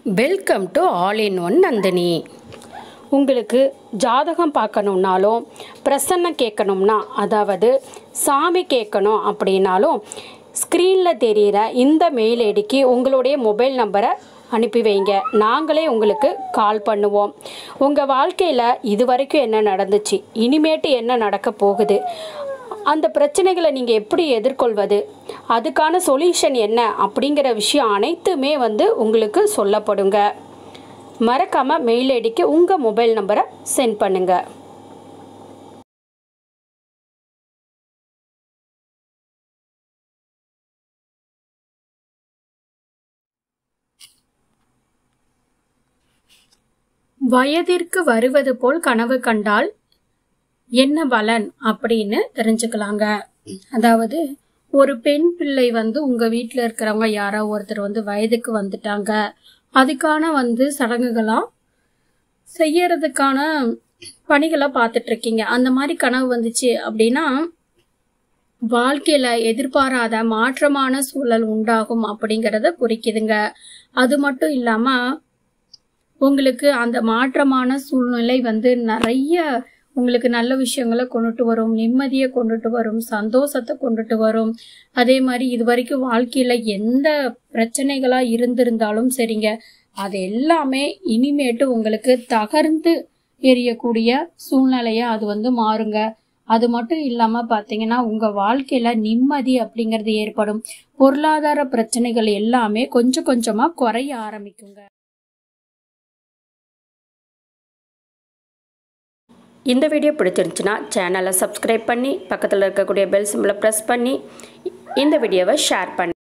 welcome to all in one Nandini உங்களுக்கு ஜாதகம் பார்க்கணுன்னாலும் பிரசன்னம் கேட்கணும்னா அதாவது சாமி கேட்கணும் அப்படின்னாலும் ஸ்க்ரீனில் தெரிகிற இந்த மெயில் ஐடிக்கு உங்களுடைய மொபைல் நம்பரை அனுப்பி வைங்க நாங்களே உங்களுக்கு கால் பண்ணுவோம் உங்கள் வாழ்க்கையில் இது வரைக்கும் என்ன நடந்துச்சு இனிமேட்டு என்ன நடக்க போகுது அந்த பிரச்சனைகளை நீங்கள் எப்படி எதிர்கொள்வது அதுக்கான சொல்யூஷன் என்ன அப்படிங்கிற விஷயம் அனைத்துமே வந்து உங்களுக்கு சொல்லப்படுங்க மறக்காமல் மெயில் ஐடிக்கு உங்கள் மொபைல் நம்பரை சென்ட் பண்ணுங்கள் வயதிற்கு வருவது போல் கனவு கண்டால் என்ன பலன் அப்படின்னு தெரிஞ்சுக்கலாங்க அதாவது ஒரு பெண் பிள்ளை வந்து உங்க வீட்டில் இருக்கிறவங்க யாரோ ஒருத்தர் வந்து வயதுக்கு வந்துட்டாங்க அதுக்கான வந்து சடங்குகளாம் செய்யறதுக்கான பணிகளை பார்த்துட்டு இருக்கீங்க அந்த மாதிரி கனவு வந்துச்சு அப்படின்னா வாழ்க்கையில எதிர்பாராத மாற்றமான சூழல் உண்டாகும் அப்படிங்கறத குறிக்குதுங்க அது மட்டும் இல்லாம உங்களுக்கு அந்த மாற்றமான சூழ்நிலை வந்து நிறைய உங்களுக்கு நல்ல விஷயங்களை கொண்டுட்டு வரும் நிம்மதியை கொண்டுட்டு வரும் சந்தோஷத்தை கொண்டுட்டு வரும் அதே மாதிரி இது வரைக்கும் வாழ்க்கையில எந்த பிரச்சனைகளா இருந்திருந்தாலும் சரிங்க அது எல்லாமே இனிமேட்டு உங்களுக்கு தகர்ந்து எரியக்கூடிய சூழ்நிலையா அது வந்து மாறுங்க அது மட்டும் இல்லாம பாத்தீங்கன்னா உங்க வாழ்க்கையில நிம்மதி அப்படிங்கிறது ஏற்படும் பொருளாதார பிரச்சனைகள் எல்லாமே கொஞ்சம் கொஞ்சமா குறைய ஆரம்பிக்குங்க இந்த வீடியோ பிடிச்சிருந்துச்சுன்னா சேனலை சப்ஸ்கிரைப் பண்ணி பக்கத்தில் இருக்கக்கூடிய பெல் சிம்பிளை ப்ரெஸ் பண்ணி இந்த வீடியோவை ஷேர் பண்ணி